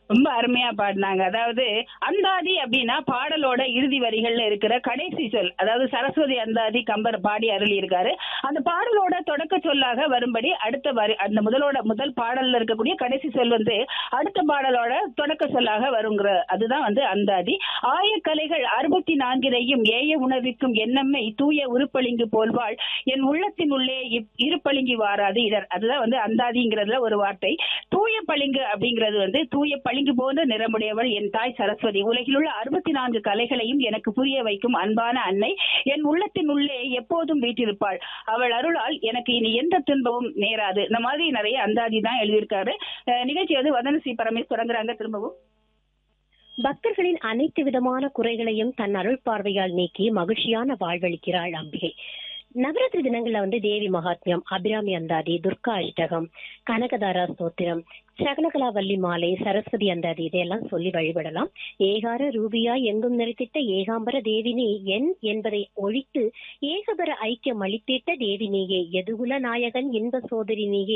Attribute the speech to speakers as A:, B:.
A: ரொம்ப அருமையா பாடினாங்க அதாவது அந்தாதி அப்படின்னா பாடலோட இறுதி வரிகள்ல இருக்கிற கடைசி சொல் அதாவது சரஸ்வதி அந்தாதி கம்பர் பாடி அருளி இருக்காரு அந்த பாடலோட தொடக்க சொல்லாக வரும்படி அடுத்த வரி அந்த முதலோட முதல் பாடல்ல இருக்கக்கூடிய கடைசி சொல் வந்து அடுத்த பாடலோட தொடக்க சொல்லாக வருங்கிற அதுதான் வந்து அந்தாதி ஆயக்கலைகள் அறுபத்தி நான்கினையும் ஏய உணர்விக்கும் எண்ணம்மை தூய உருப்பளிங்கு போல்வாள் என் உள்ளத்தின் உள்ளே இப்- இருப்பளிங்கி வாராது இதர் அதுதான் வந்து அந்தாதிங்கிறதுல ஒரு வார்த்தை தூய பளிங்கு அப்படிங்கிறது வந்து தூய பளிங்கு போன்ற நிறமுடையவள் என் தாய் சரஸ்வதி உலகிலுள்ள அறுபத்தி நான்கு கலைகளையும் எனக்கு புரிய வைக்கும் அன்பான அன்னை என் உள்ளத்தின் உள்ளே எப்போதும் வீற்றிருப்பாள் அவள் அருளால் எனக்கு இனி எந்த துன்பமும் நேராது இந்த மாதிரி நிறைய அந்தாதி தான் எழுதியிருக்காரு அஹ் நிகழ்ச்சி வந்து வதனசி பரமேஸ் தொடங்குறாங்க திரும்பவும்
B: பக்தர்களின் அனைத்து விதமான குறைகளையும் தன் அருள் பார்வையால் நீக்கி மகிழ்ச்சியான வாழ்வளிக்கிறாள் அம்பிகை நவராத்திரி தினங்கள்ல வந்து தேவி மகாத்மியம் அபிராமி அந்தாதி துர்கா அஷ்டகம் கனகதாரா ஸ்தோத்திரம் சகலகலா வள்ளி மாலை சரஸ்வதி அந்தாதி இதையெல்லாம் சொல்லி வழிபடலாம் ஏகார ரூபியா எங்கும் நிறுத்திட்ட ஏகாம்பர தேவினி என் என்பதை ஒழித்து ஏகபர ஐக்கியம் அளித்திட்ட தேவினியே எதுகுல நாயகன் இன்ப சோதரி நீயே